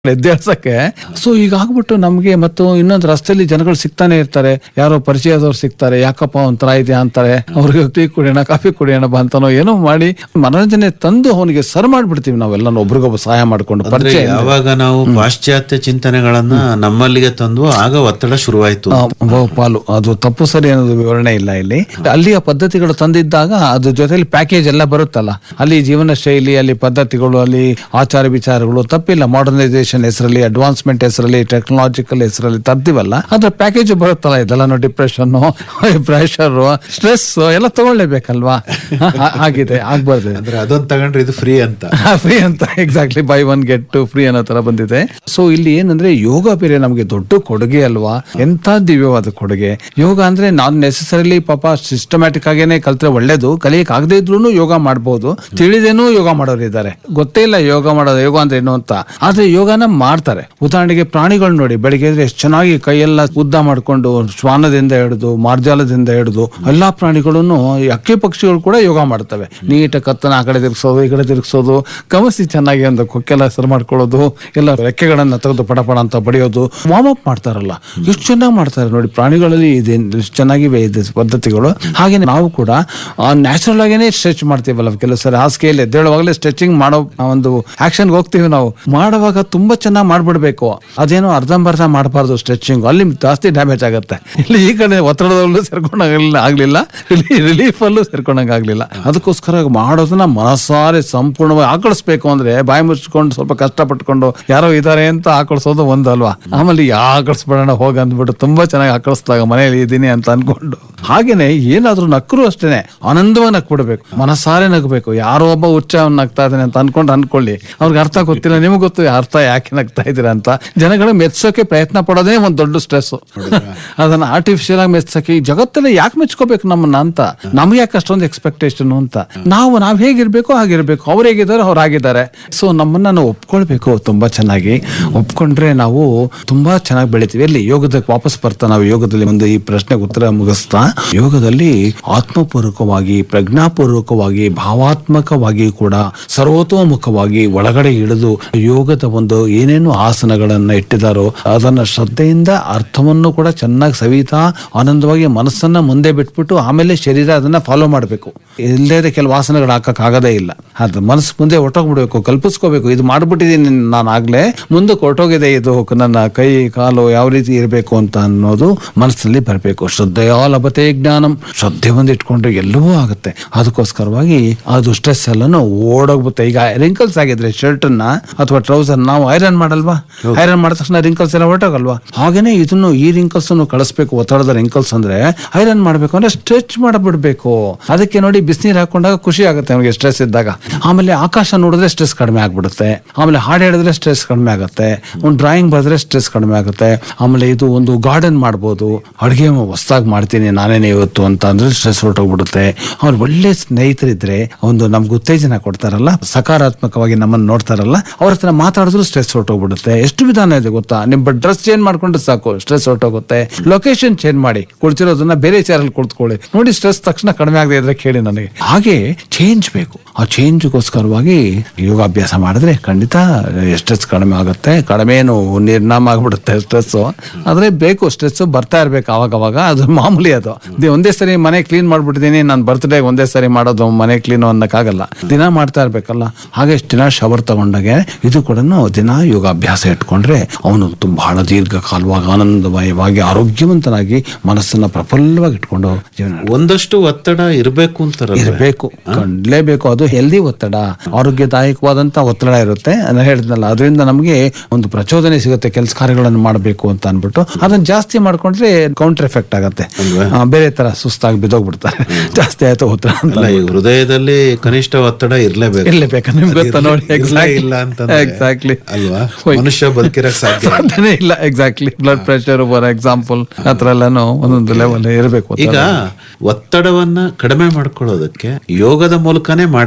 ಎದ್ದೇಳ್ಸಕ್ಕೆ so ಈಗ ಆಗ್ಬಿಟ್ಟು ನಮ್ಗೆ ಮತ್ತು ಇನ್ನೊಂದು ರಸ್ತೆಯಲ್ಲಿ ಜನಗಳು ಸಿಗ್ತಾನೆ ಇರ್ತಾರೆ ಯಾರೋ ಪರಿಚಯದವ್ರು ಸಿಗ್ತಾರೆ ಯಾಕಪ್ಪ ಒಂಥರ ಇದೆಯಾ ಅಂತಾರೆ ಅವ್ರಿಗೆ ಟೀ ಕುಡಿಯೋಣ ಕಾಫಿ ಕುಡಿಯೋಣ ಬಾ ಅಂತಾನೋ ಏನೋ ಮಾಡಿ ಮನೋರಂಜನೆ ತಂದು ಅವನಿಗೆ ಸರ್ ಮಾಡ್ಬಿಡ್ತೀವಿ ನಾವೆಲ್ಲ ಒಬ್ರಿಗೊಬ್ಬ ಸಹಾಯ ಮಾಡ್ಕೊಂಡು ಅಂದ್ರೆ ಪರಿಚಯ ಯಾವಾಗ ನಾವು ಪಾಶ್ಚಾತ್ಯ ಚಿಂತನೆಗಳನ್ನ ನಮ್ಮಲ್ಲಿಗೆ ತಂದು ಆಗ ಒತ್ತಡ ಶುರುವಾಯ್ತು ಆ, ಬಹು ಪಾಲು ಅದು ತಪ್ಪು ಸರಿ ಅನ್ನೋದು ವಿವರಣೆ ಇಲ್ಲ ಇಲ್ಲಿ ಅಲ್ಲಿಯ ಪದ್ಧತಿಗಳು ತಂದಿದ್ದಾಗ ಅದ್ರ ಜೊತೆಲಿ ಪ್ಯಾಕೇಜ್ ಎಲ್ಲ ಬರುತ್ತಲ್ಲ ಅಲ್ಲಿ ಜೀವನ ಶೈಲಿ ಅಲ್ಲಿ ಪದ್ಧತಿಗಳು ಅಲ್ಲಿ ಆಚಾರ ವಿಚಾರಗಳು ತಪ್ಪಿಲ್ಲ ಮಾಡರ್ನೈಸೇಷನ್ ಹೆಸರಲ್ಲಿ ಅಡ್ವಾನ್ಸ್ಮೆಂಟ್ ಹೆಸರಲ್ಲಿ ಟೆಕ್ನಾಲಜಿಕಲ್ ಹೆಸರಲ್ಲಿ ತರ್ತೀವಲ್ಲ ಅದ್ರ ಪ್ಯಾಕೇಜ್ ಬರುತ್ತಲ್ಲ ಇದೆಲ್ಲ ಡಿಪ್ರೆಷನ್ ಪ್ರೆಷರ್ ಸ್ಟ್ರೆಸ್ ಎಲ್ಲ ತಗೊಳ್ಳೇಬೇಕಲ್ವಾ ಹಾ- ಆಗಿದೆ ಆಗ್ಬಾರ್ದು ಅಂದ್ರೆ ಅದೊಂದ್ ತಗೊಂಡ್ರೆ ಇದು ಫ್ರೀ ಅಂತ ಫ್ರೀ ಅಂತ exactly buy one get two free ಅನ್ನೋ ತರ ಬಂದಿದೆ ಸೊ ಇಲ್ಲಿ ಏನಂದ್ರೆ ಯೋಗ ಬೇರೆ ನಮಗೆ ದೊಡ್ಡ ಕೊಡುಗೆ ಅಲ್ವಾ ಎಂತ ದಿವ್ಯವಾದ ಕೊಡುಗೆ ಯೋಗ ಅಂದ್ರೆ ನಾನ್ ನೆಸೆಸರಿಲಿ ಪಾಪ ಸಿಸ್ಟಮ್ಯಾಟಿಕ್ ಆಗೇನೆ ಕಲ್ತ್ರೆ ಒಳ್ಳೇದು ಕಲಿಯಕ್ ಆಗದೆ ಇದ್ರು ಯೋಗ ಮಾಡ್ಬೋದು ತಿಳಿದೇನೂ ಯೋಗ ಮಾಡೋರು ಇದ್ದಾರೆ ಗೊತ್ತೇ ಇಲ್ಲ ಯೋಗ ಮಾಡೋದು ಯೋಗ ಅಂದ್ರೆ ಏನು ಅಂತ ಆದ್ರೆ ಯೋಗನ ಮಾಡ್ತಾರೆ ಉದಾಹರಣೆಗೆ ಪ್ರಾಣಿಗಳು ನೋಡಿ ಬೆಳಿಗ್ಗೆ ಎದ್ರೆ ಎಷ್ಟು ಚೆನ್ನಾಗಿ ಕೈಯೆಲ್ಲ ಉದ್ದ ಮಾಡ್ಕೊಂಡು ಶ್ವಾನದಿಂದ ಹಿಡಿದು ಮಾರ್ಜಾಲದಿಂದ ಹಿಡಿದು ಎಲ್ಲಾ ಪ್ರಾಣಿಗಳನ್ನು ಈ ಅಕ್ಕಿ ಪಕ್ಷಿಗಳು ಕೂಡ ಯೋಗ ಮಾಡ್ತವೆ ನೀಟ ಕತ್ತನ ಆ ಕಡೆ ತಿರ್ಗಿಸೋದು ಈ ಕಡೆ ತಿರ್ಗಿಸೋದು ಗಮನಿಸಿ ಚೆನ್ನಾಗಿ ಒಂದು ಕೊಕ್ಕೆಲ್ಲ ಹೆಸರು ಮಾಡ್ಕೊಳ್ಳೋದು ಎಲ್ಲ ರೆಕ್ಕೆಗಳನ್ನ ತೆಗೆದು ಪಡ ಪಡ ಅಂತ ಬಡಿಯೋದು ವಾರ್ಮ್ ಅಪ್ ಮಾಡ್ತಾರಲ್ಲ ಎಷ್ಟು ಚೆನ್ನಾಗಿ ಮಾಡ್ತಾರೆ ನೋಡಿ ಪ್ರಾಣಿಗಳಲ್ಲಿ ಇದೆ ಎಷ್ಟು ಚೆನ್ನಾಗಿವೆ ಇದೆ ಪದ್ಧತಿಗಳು ಹಾಗೆ ನಾವು ಕೂಡ ನ್ಯಾಚುರಲ್ ಆಗೇನೆ ಸ್ಟ್ರೆಚ್ ಮಾಡ್ತೀವಲ್ಲ ಕೆಲವು ಸರಿ ಹಾಸಿಗೆಯಲ್ಲಿ ಎದ್ದೇಳುವಾಗಲೇ ಸ್ಟ್ರೆಚಿಂಗ್ ಮಾಡೋ ಆ ಒಂದು ಆಕ್ಷನ್ಗೆ ಹೋಗ್ತೀವಿ ನಾವು ಮಾಡುವಾಗ ತುಂಬಾ ಚೆನ್ನಾಗಿ ಮಾಡ್ಬಿಡ್ಬೇಕು ಅದೇನೋ ಅರ್ಧಂಬರ್ಧ ಮಾಡಬಾರ್ದು ಸ್ಟ್ರೆಚಿಂಗ್ ಅಲ್ಲಿ ಜಾಸ್ತಿ ಡ್ಯಾಮೇಜ್ ಆಗುತ್ತೆ ಇಲ್ಲಿ ಈ ಕಡೆ ಒತ್ತಡದಲ್ಲೂ ಸೇರ್ಕೊಂಡಾಗಲಿಲ್ಲ ಆಗ್ಲಿಲ್ಲ ಇಲ್ಲಿ ರಿಲೀಫ್ ಅಲ್ಲೂ ಸೇರ್ಕೊಂಡಂಗೆ ಆಗ್ಲಿಲ್ಲ ಅದಕ್ಕೋಸ್ಕರ ಮಾಡೋದನ್ನ ಮನಸಾರೆ ಸಂಪೂರ್ಣವಾಗಿ ಆಕಳಿಸ್ಬೇಕು ಅಂದ್ರೆ ಬಾಯಿ ಮುಚ್ಕೊಂಡು ಸ್ವಲ್ಪ ಕಷ್ಟಪಟ್ಕೊಂಡು ಯಾರೋ ಇದಾರೆ ಅಂತ ಆಕಳಿಸೋದು ಒಂದು ಅಲ್ವಾ ಆಮೇಲೆ ಯಾ ಆಕಳಿಸ್ಬಿಡೋಣ ಹೋಗ ಅಂದ್ಬಿಟ್ಟು ತುಂಬಾ ಚೆನ್ನಾಗಿ ಆಕಳಿಸ್ದಾಗ ಮನೇಲಿ ಇದ್ದೀನಿ ಅಂತ ಅನ್ಕೊಂಡು ಹಾಗೇನೆ ಏನಾದ್ರೂ ನಕ್ಕರು ಅಷ್ಟೇನೆ ಆನಂದವಾಗಿ ನಕ್ಬಿಡ್ಬೇಕು ಮನಸಾರೆ ನಗಬೇಕು ಯಾರೋ ಒಬ್ಬ ಹುಚ್ಚ ಅವ್ನ್ ನಗ್ತಾ ಇದ್ದಾನೆ ಅಂತ ಅನ್ಕೊಂಡು ಅನ್ಕೊಳ್ಳಿ ಅವ್ರಿಗೆ ಅರ್ಥ ಗೊತ್ತಿಲ್ಲ ನಿಮ್ಗೆ ಗೊತ್ತು ಅರ್ಥ ಯಾಕೆ ನಗ್ತಾ ಇದ್ದೀರಾ ಅಂತ ಜನಗಳು ಮೆಚ್ಚೋಕೆ ಪ್ರಯತ್ನ ಪಡೋದೇ ಒಂದು ದೊಡ್ಡ ಸ್ಟ್ರೆಸ್ ಅದನ್ನ ಆರ್ಟಿಫಿಷಿಯಲ್ ಆಗಿ ಮೆಚ್ಚಕ್ಕೆ ಈ ಜಗತ್ತಲ್ಲಿ ಯಾಕೆ ಮೆಚ್ಕೋಬೇಕು ನಮ್ಮನ್ನ ಅಂತ ನಮ್ಗೆ ಯಾಕೆ ಅಷ್ಟೊಂದು ಎಕ್ಸ್ಪೆಕ್ಟೇಷನ್ ಅಂತ ನಾವು ನಾವ್ ಹೇಗಿರ್ಬೇಕು ಹಾಗಿರ್ಬೇಕು ಅವ್ರು ಹೇಗಿದ್ದಾರೆ ಅವ್ರು ಆಗಿದ್ದಾರೆ ಸೊ ನಮ್ಮನ್ನ ನಾವು ಒಪ್ಕೊಳ್ಬೇಕು ತುಂಬಾ ಚೆನ್ನಾಗಿ ಒಪ್ಕೊಂಡ್ರೆ ನಾವು ತುಂಬಾ ಚೆನ್ನಾಗಿ ಬೆಳಿತೀವಿ ಎಲ್ಲಿ ಯೋಗದ ವಾಪಸ್ ಬರ್ತಾ ನಾವು ಯೋಗದಲ್ಲಿ ಒಂದು ಈ ಪ್ರಶ್ನೆಗೆ ಉತ್ತರ ಮುಗಿಸ್ತಾ ಯೋಗದಲ್ಲಿ ಆತ್ಮಪೂರ್ವಕವಾಗಿ ಪ್ರಜ್ಞಾಪೂರ್ವಕವಾಗಿ ಭಾವಾತ್ಮಕವಾಗಿ ಕೂಡ ಸರ್ವತೋಮುಖವಾಗಿ ಒಳಗಡೆ ಇಳಿದು ಯೋಗದ ಒಂದು ಏನೇನು ಆಸನಗಳನ್ನ ಇಟ್ಟಿದಾರೋ ಅದನ್ನ ಶ್ರದ್ಧೆಯಿಂದ ಅರ್ಥವನ್ನು ಕೂಡ ಚೆನ್ನಾಗಿ ಸವಿತಾ ಆನಂದವಾಗಿ ಮನಸ್ಸನ್ನ ಮುಂದೆ ಬಿಟ್ಬಿಟ್ಟು ಆಮೇಲೆ ಶರೀರ ಅದನ್ನ ಫಾಲೋ ಮಾಡಬೇಕು ಇಲ್ಲದೆ ಕೆಲವು ಆಸನಗಳು ಹಾಕಕ್ ಆಗದೇ ಇಲ್ಲ ಅದು ಮನಸ್ಸು ಮುಂದೆ ಹೊಟ್ಟೋಗ್ಬಿಡ್ಬೇಕು ಕಲ್ಪಿಸ್ಕೋಬೇಕು ಇದು ಮಾಡ್ಬಿಟ್ಟಿದ್ದೀನಿ ನಾನು ಆಗ್ಲೇ ಮುಂದಕ್ಕೆ ಹೊರಟೋಗಿದೆ ಇದು ನನ್ನ ಕೈ ಕಾಲು ಯಾವ ರೀತಿ ಇರಬೇಕು ಅಂತ ಅನ್ನೋದು ಮನಸ್ಸಲ್ಲಿ ಬರಬೇಕು ಶ್ರದ್ಧೆಯ ಲಭತೆ ಜ್ಞಾನಂ ಶ್ರದ್ಧೆ ಒಂದು ಇಟ್ಕೊಂಡ್ರೆ ಎಲ್ಲವೂ ಆಗುತ್ತೆ ಅದಕ್ಕೋಸ್ಕರವಾಗಿ ಅದು ಸ್ಟ್ರೆಸ್ ಎಲ್ಲಾನು ಓಡೋಗ್ಬಿಡುತ್ತೆ ಈಗ ರಿಂಕಲ್ಸ್ ಆಗಿದ್ರೆ ಶರ್ಟ್ ಅನ್ನ ಅಥವಾ ಟ್ರೌಸರ್ ನಾವು ಐರನ್ ಮಾಡಲ್ವಾ ಐರನ್ ಮಾಡಿದ ತಕ್ಷಣ ರಿಂಕಲ್ಸ್ ಎಲ್ಲ ಹೊರಟೋಗಲ್ವಾ ಹಾಗೇನೆ ಇದನ್ನು ಈ ರಿಂಕಲ್ಸ್ ಅನ್ನು ಕಳಿಸ್ಬೇಕು ಒತ್ತಡದ ರಿಂಕಲ್ಸ್ ಅಂದ್ರೆ ಐರನ್ ಮಾಡ್ಬೇಕು ಅಂದ್ರೆ ಸ್ಟ್ರೆಚ್ ಮಾಡಬಿಡ್ಬೇಕು ಅದಕ್ಕೆ ನೋಡಿ ಬಿಸಿನೀರು ಹಾಕೊಂಡಾಗ ಖುಷಿ ಆಗುತ್ತೆ ಅವನಿಗೆ ಸ್ಟ್ರೆಸ್ ಇದ್ದಾಗ ಆಮೇಲೆ ಆಕಾಶ ನೋಡಿದ್ರೆ ಸ್ಟ್ರೆಸ್ ಕಡಿಮೆ ಆಗ್ಬಿಡುತ್ತೆ ಆಮೇಲೆ ಹಾಡು ಹೇಳಿದ್ರೆ ಸ್ಟ್ರೆಸ್ ಕಡಿಮೆ ಆಗುತ್ತೆ ಒಂದು ಡ್ರಾಯಿಂಗ್ ಬರೆದ್ರೆ ಸ್ಟ್ರೆಸ್ ಕಡಿಮೆ ಆಗುತ್ತೆ ಆಮೇಲೆ ಇದು ಒಂದು ಗಾರ್ಡನ್ ಮಾಡ್ಬೋದು ಅಡುಗೆ ಹೊಸದಾಗಿ ಮಾಡ್ತೀನಿ ನಾನೇನೆ ಇವತ್ತು ಅಂತ ಅಂದ್ರೆ ಸ್ಟ್ರೆಸ್ ಹೊರಟೋಗ್ಬಿಡುತ್ತೆ ಅವ್ರು ಒಳ್ಳೆ ಸ್ನೇಹಿತರಿದ್ರೆ ಒಂದು ನಮ್ಗೆ ಉತ್ತೇಜನ ಕೊಡ್ತಾರಲ್ಲ ಸಕಾರಾತ್ಮಕವಾಗಿ ನಮ್ಮನ್ನು ನೋಡ್ತಾರಲ್ಲ ಅವ್ರ ಹತ್ರ ಮಾತಾಡಿದ್ರು ಸ್ಟ್ರೆಸ್ ಹೊರಟೋಗ್ಬಿಡುತ್ತೆ ಎಷ್ಟು ವಿಧಾನ ಇದೆ ಗೊತ್ತಾ ನಿಮ್ಮ ಡ್ರೆಸ್ ಚೇಂಜ್ ಮಾಡ್ಕೊಂಡ್ರೆ ಸಾಕು ಸ್ಟ್ರೆಸ್ ಹೊರಟೋಗುತ್ತೆ ಲೊಕೇಶನ್ ಚೇಂಜ್ ಮಾಡಿ ಕುಳಿತಿರೋದನ್ನ ಬೇರೆ ಚಾರಲ್ಲಿ ಕುಳಿತುಕೊಳ್ಳಿ ನೋಡಿ ಸ್ಟ್ರೆಸ್ ತಕ್ಷಣ ಕಡಿಮೆ ಆಗದೆ ಇದ್ರೆ ಕೇಳಿ ನನಗೆ ಹಾಗೆ ಚೇಂಜ್ ಬೇಕು ಆ ಚೇಂಜ್ಗೋಸ್ಕರವಾಗಿ ಯೋಗಾಭ್ಯಾಸ ಮಾಡಿದ್ರೆ ಖಂಡಿತ ಸ್ಟ್ರೆಸ್ ಕಡಿಮೆ ಆಗುತ್ತೆ ಕಡಿಮೆ ಏನು ನಿರ್ನಾಮ ಆಗ್ಬಿಡುತ್ತೆ ಸ್ಟ್ರೆಸ್ ಆದ್ರೆ ಬೇಕು ಸ್ಟ್ರೆಸ್ ಬರ್ತಾ ಇರ್ಬೇಕು ಅವಾಗ ಅವಾಗ ಅದು ಮಾಮೂಲಿ ಅದು ದಿ- ಒಂದೇ ಸರಿ ಮನೆ ಕ್ಲೀನ್ ಮಾಡ್ಬಿಟ್ಟಿದ್ದೀನಿ ನಾನು ಬರ್ತ್ಡೇ ಒಂದೇ ಸರಿ ಮಾಡೋದು ಮನೆ ಕ್ಲೀನ್ ಅನ್ನಕ್ಕಾಗಲ್ಲ ದಿನ ಮಾಡ್ತಾ ಇರ್ಬೇಕಲ್ಲ ಹಾಗೆ ಎಷ್ಟು ದಿನ ಶವರ್ ತಗೊಂಡಾಗೆ ಇದು ಕೂಡ ದಿನ ಯೋಗಾಭ್ಯಾಸ ಇಟ್ಕೊಂಡ್ರೆ ಅವನು ತುಂಬ ಬಹಳ ದೀರ್ಘಕಾಲವಾಗಿ ಆನಂದಮಯವಾಗಿ ಆರೋಗ್ಯವಂತನಾಗಿ ಮನಸ್ಸನ್ನ ಪ್ರಫುಲ್ಲವಾಗಿ ಇಟ್ಕೊಂಡು ಜೀವನ ಒಂದಷ್ಟು ಒತ್ತಡ ಇರಬೇಕು ಅಂತಾರಲ್ಲ ಇರಬೇಕು ಕಂಡ್ಲೇಬೇಕು ಅದು ಹೆಲ್ದಿ ಒತ್ತಡ ಆರೋಗ್ಯದಾಯಕವಾದಂತ ಒತ್ತಡ ಇರುತ್ತೆ ನಾನು ಹೇಳಿದ್ನಲ್ಲ ಅದರಿಂದ ನಮಗೆ ಒಂದು ಪ್ರಚೋದನೆ ಸಿಗುತ್ತೆ ಕೆಲಸ ಕಾರ್ಯಗಳನ್ನು ಮಾಡಬೇಕು ಅಂತ ಅನ್ಬಿಟ್ಟು ಅದನ್ನ ಜಾಸ್ತಿ ಮಾಡ್ಕೊಂಡ್ರೆ ಕೌಂಟರ್ ಎಫೆಕ್ಟ್ ಆಗತ್ತೆ ಆ, ಬೇರೆ ತರ ಸುಸ್ತಾಗಿ ಬಿದ್ದೋಗ್ಬಿಡ್ತಾರೆ ಜಾಸ್ತಿ ಆಯ್ತು ಒತ್ತಡ ಅಂತ ಅಲ್ಲ ಈ ಹೃದಯದಲ್ಲಿ ಕನಿಷ್ಠ ಒತ್ತಡ ಇರ್ಲೇಬೇಕು ಇರ್ಲೇಬೇಕಾ ನಿಮ್ಗೆ ಗೊತ್ತಾ ನೋಡಿ ಇರ್ಲೇ ಎಕ್ಸಾಕ್ಟ್ಲಿ ಇಲ್ಲ ಅಂತಂದ್ರೆ ಎಕ್ಸಾಕ್ಟ್ಲಿ ಅಲ್ವಾ ಮನುಷ್ಯ ಬದುಕಿರಕ್ ಸಾಧ್ಯ ಇಲ್ಲ. ಸಾಧ್ಯನೇ ಇಲ್ಲ exactly blood pressure for example ಆತರ ಎಲ್ಲಾನು ಒಂದೊಂದು ಲೆವೆಲ್ ಇರಬೇಕು ಈಗ ಒತ್ತಡವನ್ನ ಕಡಿಮೆ ಮಾಡ್ಕೊಳ್ಳೋದಕ್ಕೆ ಯೋಗದ ಮೂಲಕನೇ ಮಾಡ್ತಾ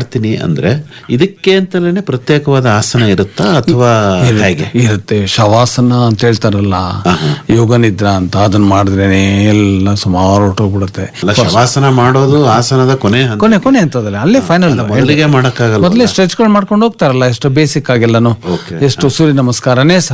ಮಾಡ್ತೀನಿ ಅಂದ್ರೆ ಇದಕ್ಕೆ ಅಂತಲೇ ಪ್ರತ್ಯೇಕವಾದ ಆಸನ ಇರುತ್ತಾ ಅಥವಾ ಹೇಗೆ ಇರುತ್ತೆ ಶವಾಸನ ಅಂತ ಹೇಳ್ತಾರಲ್ಲ ಯೋಗ ನಿದ್ರಾ ಅಂತ ಅದನ್ನ ಮಾಡಿದ್ರೇನೆ ಎಲ್ಲ ಸುಮಾರು ಹೊರಟೋಗ್ಬಿಡುತ್ತೆ ಅಲ್ಲ ಶವಾಸನ ಮಾಡೋದು ಆಸನದ ಕೊನೆ ಹಂತ ಕೊನೆ ಕೊನೆ ಅಂತದಲ್ಲ ಅಲ್ಲೇ ಫೈನಲ್ ಮೊದಲಿಗೆ ಮಾಡಕ್ಕಾಗಲ್ಲ ಮೊದಲೇ ಸ್ಟ್ರೆಚ್ಗಳು ಮಾಡ್ಕೊಂಡು ಹೋಗ್ತಾರಲ್ಲ ಎಷ್ಟು ಬೇಸಿಕ್ ಆಗೆಲ್ಲಾನು Okay. ಎಷ್ಟು ಸೂರ್ಯ ನಮಸ್ಕಾರನೇ